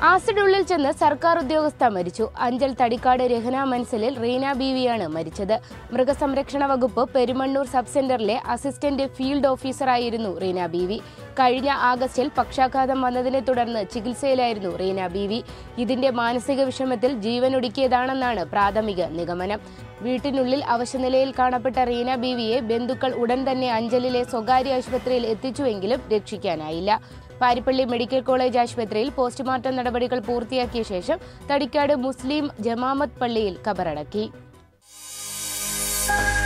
acid ഉള്ളിൽ ചെന്ന് സർക്കാർ ഉദ്യോഗസ്ഥ മരിച്ചു അഞ്ചൽ തടിക്കാട് രഹന മൻസലിൽ റീന ബീവിയാണ് മരിച്ചത് മൃഗസംരക്ഷണ വകുപ്പ് Perumannur sub centre assistant field ഓഫീസറായിരുന്നു റീന ബീവി കഴിഞ്ഞ ആഗസ്റ്റിൽ പക്ഷാഘാതം വന്നതിനെ തുടർന്ന് ചികിത്സയിലായിരുന്നു റീന ബീവി ഇതിന്റെ മാനസിക വിഷമത്തിൽ ജീവനൊടുക്കിയതാണെന്നാണ് പ്രാഥമിക നിഗമനം വീട്ടിനുള്ളിൽ അവശനിലയിൽ കാണപ്പെട്ട റീന ബീവിയെ ബന്ധുക്കൾ ഉടൻ തന്നെ അഞ്ചലിലെ സ്വകാര്യ ആശുപത്രിയിൽ എത്തിച്ചുവെങ്കിലും രക്ഷിക്കാനായില്ല പാരിപ്പള്ളി മെഡിക്കൽ കോളേജ് ആശുപത്രിയിൽ പോസ്റ്റ്മോർട്ടം നടപടികൾ പൂർത്തിയാക്കിയ ശേഷം തടിക്കാട് മുസ്ലിം ജമാമത്ത് പള്ളിയിൽ കബറടക്കി